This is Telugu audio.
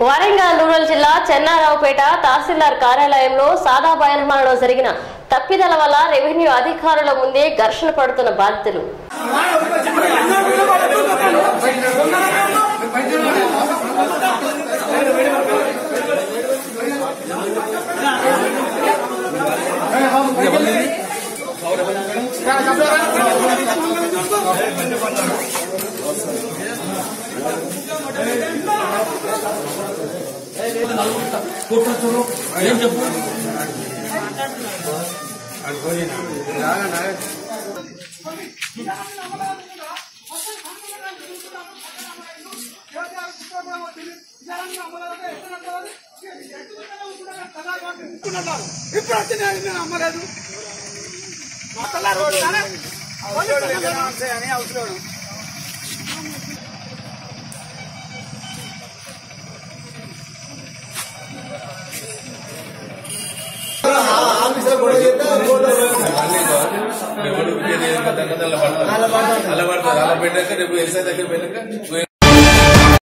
వరంగల్ రూరల్ జిల్లా చెన్నారావుపేట తహసీల్దార్ కార్యాలయంలో సాదా బయన్మాలలో జరిగిన తప్పిదల వల్ల రెవెన్యూ అధికారుల ముందే ఘర్షణ పడుతున్న బాధితులు ఏం చెప్పు ఇప్పుడు వచ్చి నేను నేను అమ్మలేదు మొత్తం రోడ్డు కానీ అని అవసరం ఎవరు విజయ అలా పడతారు అలా పెట్టాక రేపు ఎస్ఐ దగ్గర వెళ్ళాక